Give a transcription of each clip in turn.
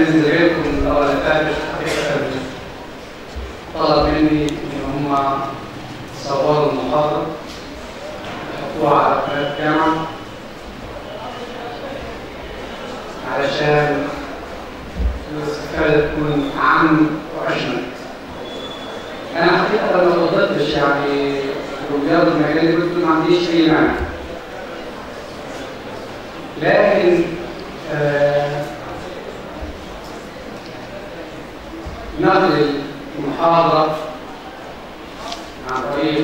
من زمايلكم المره اللي فاتت حقيقه طلب مني ان هم صوروا المحاضره يحطوها على قناه الجامعه علشان الاستفاده تكون اعم واشمل. انا حقيقه ما فضلتش يعني بمجرد المجال اللي قلت ما عنديش اي مانع. لكن آه نقل المحاضرة عن طريق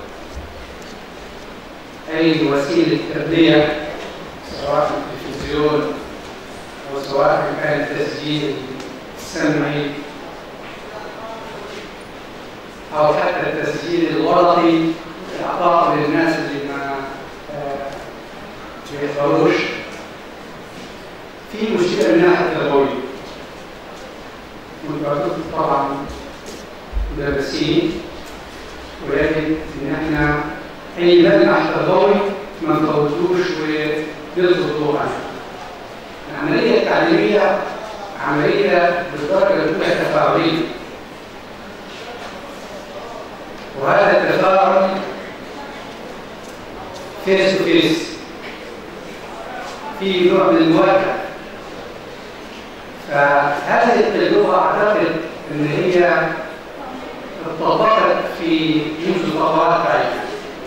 أي وسيلة تربية سواء في التلفزيون أو سواء كان تسجيل سمعي أو حتى التسجيل الورقي إعطاء للناس اللي ما يقدروش في مشكلة من ناحية التربوية والبعضكم طبعا مدرسين ولكن ان احنا اي ملمح تربوي ما نفوتوش ونلقي الضوء عليه. العمليه التعليميه عمليه بالدرجه الاولى تفاعليه. وهذا التفاعل فيس تو فيس في نوع من المواجهه فهذه التجربة أعتقد أن هي اتطبقت في منذ فترات بعيدة.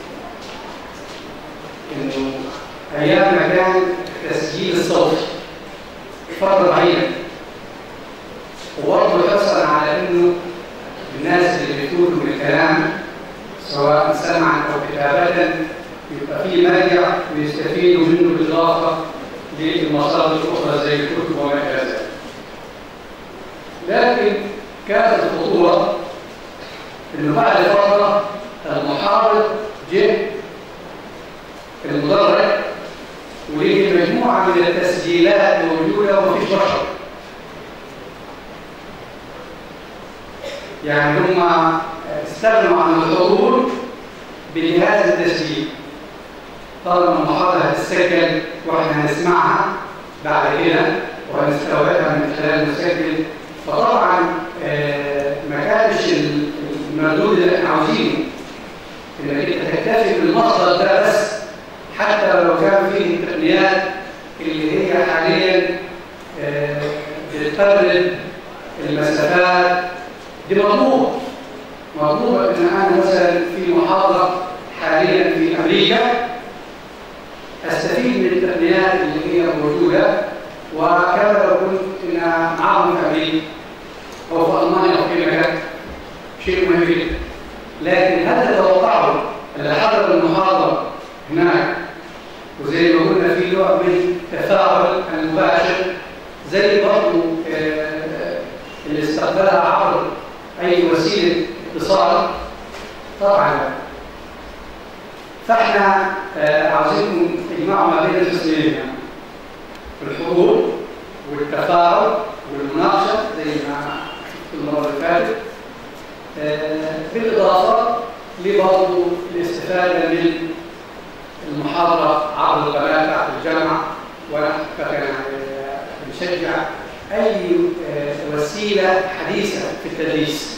إنه أيام ما كان التسجيل الصوتي فترة بعيدة وبرضه حرصا على إنه الناس اللي بتقول من الكلام سواء سمعا أو كتابة يبقى في مرجع ويستفيدوا منه بالإضافة للمصادر الأخرى زي الكتب وما إلى ذلك. لكن كانت الخطورة انه بعد فترة المحاضر جه المدرج ولقي مجموعة من التسجيلات موجودة ومفيش بشر. يعني هم استغنوا عن الحضور بجهاز التسجيل. طالما المحاضرة هتسجل واحنا هنسمعها بعد كده وهنستوعبها من خلال المسجل فطبعا آه ما كانش المردود اللي احنا عاوزينه انك انت تكتفي بالمصدر ده بس حتى لو كان فيه التقنيات اللي هي حاليا آه بتقرب المسافات دي مطلوبه مطلوبه ان انا مثلا في محاضره حاليا في امريكا استفيد من التقنيات اللي هي موجوده وكما لو كنت معاهم في امريكا او في المانيا او في مكان شيء مهم جدا لكن هل تتوقعوا اللي حضر المحاضره هناك وزي ما قلنا في نوع من التفاعل المباشر زي برضه اللي استقبلها عبر اي وسيله اتصال طبعا فاحنا عاوزينكم تجمعوا ما بين القسمين يعني الحضور والتفاعل والمناقشه زي ما شفت المره اللي فاتت بالاضافه لبرضه الاستفاده من المحاضره عبر القناه بتاعت الجامعه وانا كان بنشجع اي وسيله حديثه في التدريس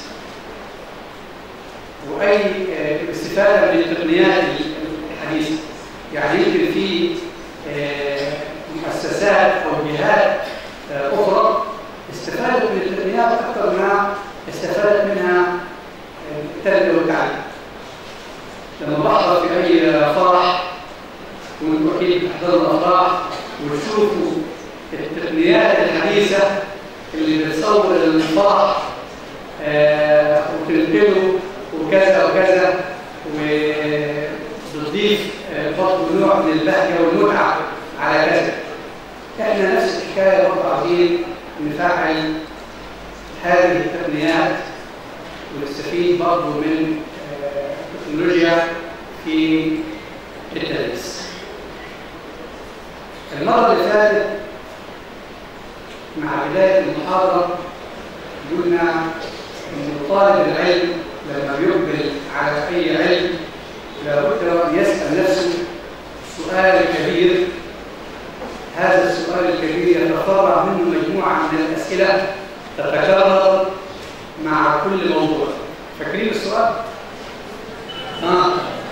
واي استفاده من التقنيات الحديثه يعني يمكن في مؤسسات او جهات اخرى استفادت من التقنيات اكثر ما استفادت منها التربيه والتعليم. لما بحضر في اي فرح وانتم اكيد بتحضروا الافراح وتشوفوا التقنيات الحديثه اللي بتصور الفرح آه وتنقله وكذا وكذا وبتضيف برضه نوع من البهجه والمتعه على كذا. احنا نفس الحكايه برضه عايزين نفعل هذه التقنيات ونستفيد برضه من التكنولوجيا في التدريس. المره اللي فاتت مع بدايه المحاضره قلنا ان طالب العلم لما بيقبل على اي علم لابد ان يسال نفسه سؤال كبير هذا السؤال الكبير يتفرع منه مجموعه من الاسئله أسئلة تتكرر مع كل موضوع فاكرين السؤال؟ آه.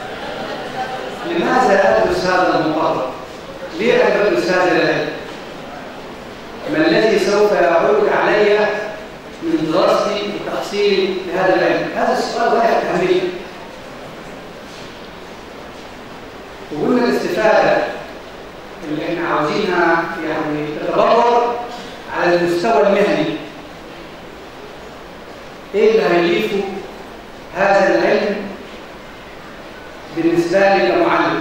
لماذا أدرس هذا المقرر؟ ليه أدرس هذا العلم؟ ما الذي سوف يعود علي من دراستي وتحصيلي لهذا العلم؟ هذا السؤال واحد أهمية وقلنا الاستفادة اللي احنا عاوزينها يعني تتبلور على المستوى المهني ايه اللي هيضيفه هذا العلم بالنسبة لي كمعلم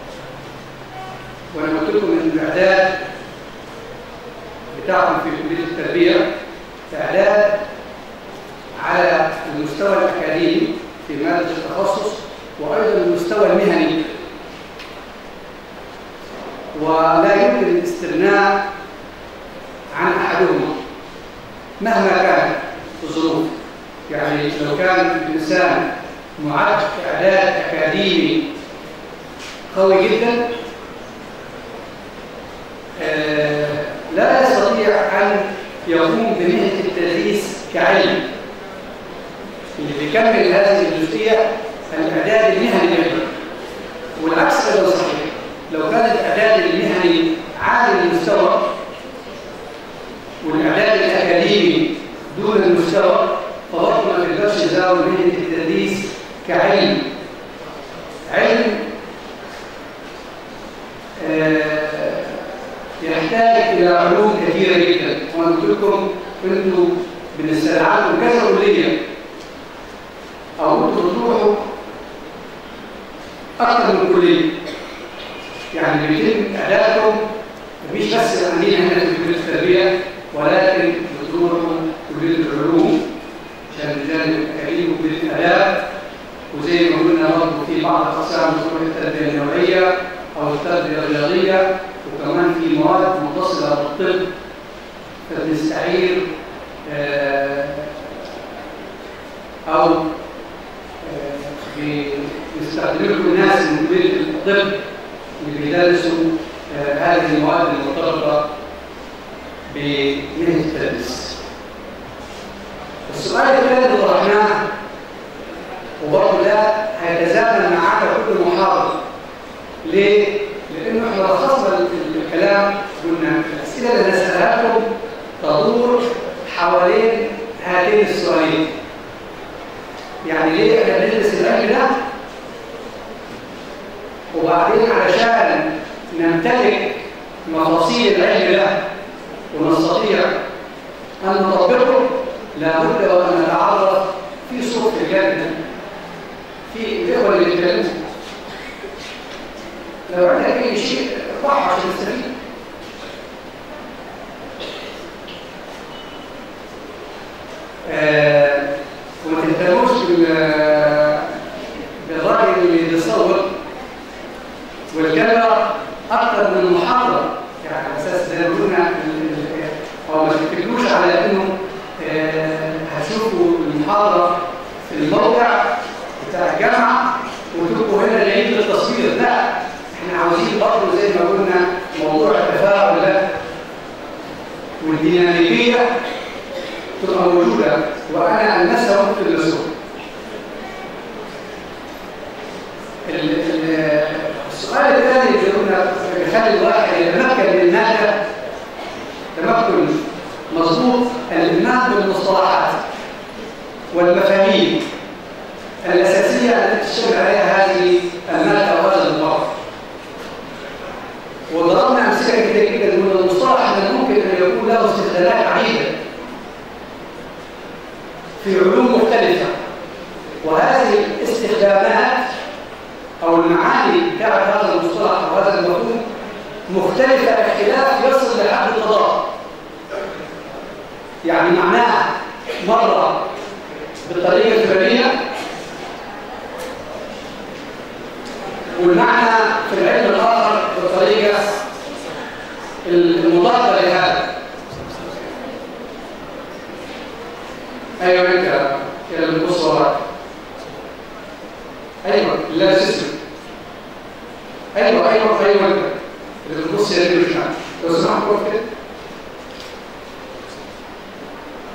وانا قلت لكم ان الاعداد بتاعكم في كلية التربية اعداد على المستوى الاكاديمي في مادة التخصص وايضا المستوى المهني ولا يمكن الاستغناء عن احدهما مهما كانت الظروف يعني لو كان الانسان معد اعداد اكاديمي قوي جدا آه لا يستطيع ان يقوم بمهنه التدريس كعلم اللي بيكمل هذه الجزئيه الاعداد المهني ايضا والعكس ايضا صحيح لو كان الاعداد المهني عالي المستوى والاعداد الاكاديمي دون المستوى فبرضه ما تقدرش تزاول مهنه التدريس كعلم علم آه يحتاج الى علوم كثيره جدا وانا قلت لكم انتوا بنستدعاكم كذا كليه او انتوا بتروحوا اكثر من كليه يعني بيتم اعدادكم مش بس عندنا هنا في كليه التربيه ولكن بتروحوا كليه العلوم عشان الجانب الاكاديمي وكليه الاداب وزي ما قلنا برضه في بعض الاقسام بتروح التربيه النوعيه او التربيه الرياضيه وكمان في مواد متصله بالطب فبنستعير او بنستخدم لكم ناس من كليه الطب اللي بيدرسوا هذه المواد المرتبطه بمهنه التدريس. السؤال الثاني اللي طرحناه وبرضه ده هيتزامن معانا كل محاضره. ليه؟ لانه احنا لخصنا الكلام قلنا الاسئله اللي نسالها لكم تدور حوالين هاتين السؤالين. يعني ليه احنا بندرس العلم ده؟ وبعدين علشان نمتلك مفاصيل العلم ده ونستطيع أن نطبقه لابد وأن نتعرف في صوت الجنة في الإخوة اللي بيتكلموا لو عندك أي شيء اطرحه عشان نستفيد آه وما تهتموش بالراجل اللي بيصور والكاميرا اكثر من محاضره يعني على اساس زي ما قلنا او ما تتكلوش على انه آه هتشوفوا المحاضره في الموقع بتاع الجامعه وتبقوا هنا جايين للتصوير لا احنا عاوزين برضه زي ما قلنا موضوع التفاعل ده والديناميكيه تبقى موجوده وانا الناس ممكن الرسول السؤال الثاني اللي قلنا بيخلي الواحد يتمكن من الماده تمكن مظبوط الإيمان بالمصطلحات والمفاهيم الأساسية التي تشتمل عليها هذه المادة وهذا المقام وضربنا أمثلة كثيرة جدا من المصطلح من الممكن أن يكون له استخدامات عديدة في علوم مختلفة وهذه الاستخدامات أو المعاني بتاعت هذا المصطلح أو هذا المفهوم مختلفة اختلاف يصل لحد التضاد يعني معناها مرة بالطريقة الفلانية والمعنى في العلم الآخر بالطريقة المضادة لهذا أيوة أنت كده بتبص وراك أيوة لا سيستم أيوة أيوة أيوة أنت اللي بتبص يمين وشمال لو سمحت وقف كده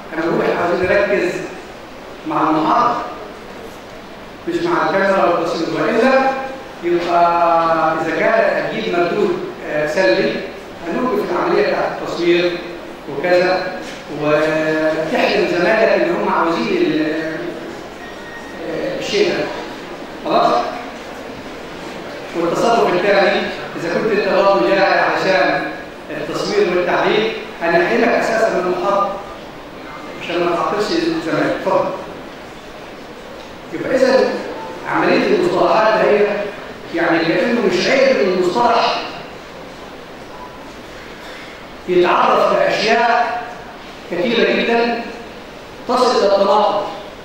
انا بقول احنا عاوزين نركز مع المحاضره مش مع الكاميرا والتصوير والا يبقى اذا كان هتجيب مردود آه، سلبي هنوقف العمليه بتاعت التصوير وكذا وتحلم زمايلك ان هم عاوزين ال- آه، الشيء ده خلاص والتصرف الثاني اذا كنت انت برضه جاي علشان التصوير والتعليق هنحكي اساسا من المحاضره عشان ما تعطلش زمايلك اتفضل يبقى اذا عمليه المصطلحات هي يعني كانه مش عيب ان المصطلح يتعرف باشياء كثيره جدا تصل الى التناقض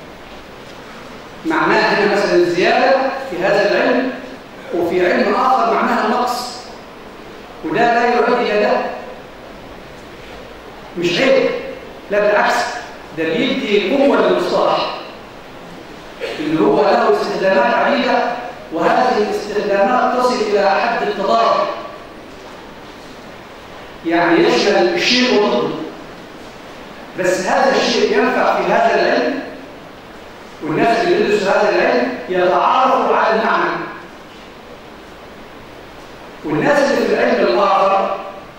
معناها هنا مثلا الزياده في هذا العلم وفي علم اخر معناها النقص وده لا يؤدي الى ده مش عيب لا بالعكس ده بيدي قوه للمصطلح اللي هو له استخدامات عديدة وهذه الاستخدامات تصل إلى حد التضارب يعني يشمل الشيء وضده بس هذا الشيء ينفع في هذا العلم والناس اللي يدرسوا هذا العلم يتعارفوا على المعنى والناس اللي في العلم الآخر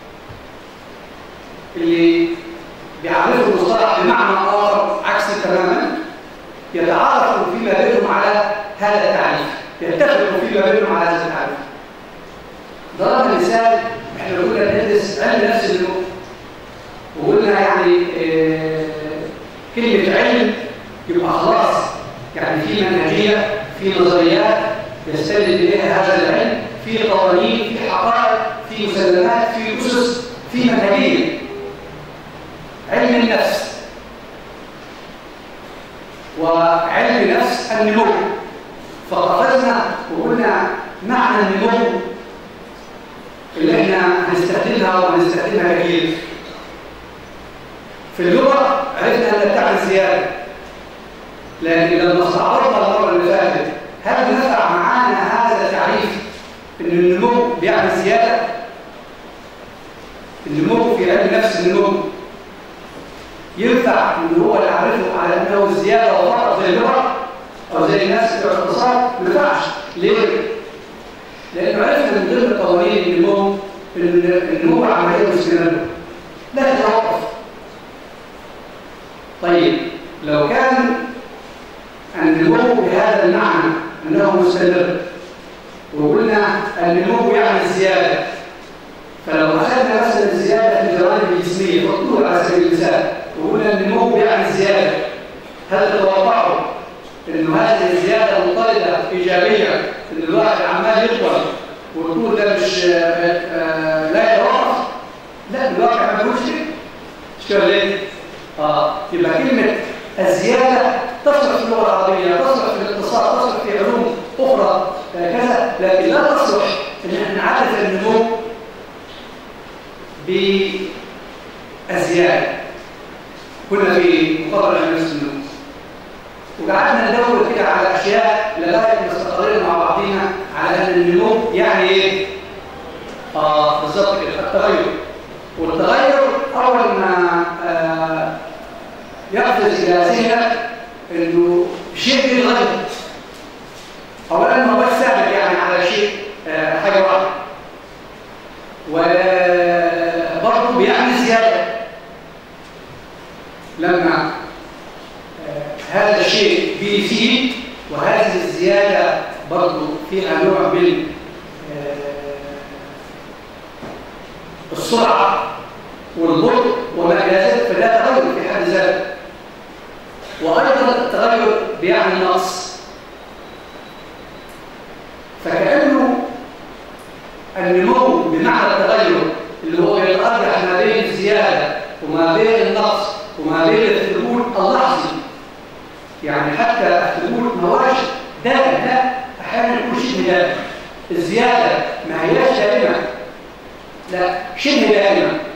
اللي بيعرفوا المصطلح بمعنى آخر عكسي تماما يتعارفوا فيما بينهم على هذا التعريف يتفقوا فيما بينهم على هذا التعريف ضربنا مثال احنا قلنا ندرس علم نفس النوع وقلنا يعني اه كلمة علم يبقى خلاص يعني في منهجية في نظريات يستند إليها هذا العلم في قوانين في حقائق في مسلمات في أسس في منهجية علم النفس وعلم نفس النمو فقفزنا وقلنا معنى النمو اللي احنا هنستخدمها وهنستخدمها كثير في اللغة عرفنا انها بتعمل زيادة لكن لما استعرضنا المرة اللي فاتت هل نفع معانا هذا التعريف ان النمو بيعمل زيادة النمو في علم نفس النمو ينفع ان هو نعرفه على انه زياده وفقط زي اللغه او زي الناس بتوع الاقتصاد ما ينفعش ليه؟ لانه عرفنا من ضمن قوانين النمو ان النمو عمليه مستمره لا تتوقف طيب لو كان النمو بهذا المعنى انه مستمر وقلنا النمو يعمل زياده فلو اخذنا مثلا الزياده في الجوانب الجسميه والطول على سبيل المثال وقلنا النمو بيعمل زياده هل تتوقعوا انه هذه الزياده مضطرده ايجابيه ان الواحد عمال يطول والطول ده مش آآ آآ لا يتوقف لا الواقع ما بيقولش كده مش كده ليه؟ اه يبقى كلمه الزياده تصلح في اللغه العربيه تصلح في الاقتصاد تصلح في علوم اخرى كذا لكن لا تصلح ان احنا نعرف النمو بالزياده كنا في مقرر نفس النمو وقعدنا ندور كده على اشياء لغايه ما استقرينا مع بعضينا على ان النمو يعني ايه؟ اه بالظبط كده التغير والتغير اول ما آه يقفز الى ذهنك انه شيء بيتغير اولا ما هو ثابت يعني على شيء آه حاجه واحده وبرضه بيعمل زياده لما آه هذا الشيء بيزيد وهذه الزياده برضه فيها نوع من آه السرعه والبطء وما الى ذلك فده تغير في حد ذاته وايضا التغير بيعني نقص فكانه النمو بمعنى التغير اللي هو يتارجح ما بين الزياده وما بين النقص وما بين الثبوت اللحظي يعني حتى الثبوت ما هوش دائم لا احيانا يكون شبه دائم الزياده ما هياش دائمه لا شبه دائمه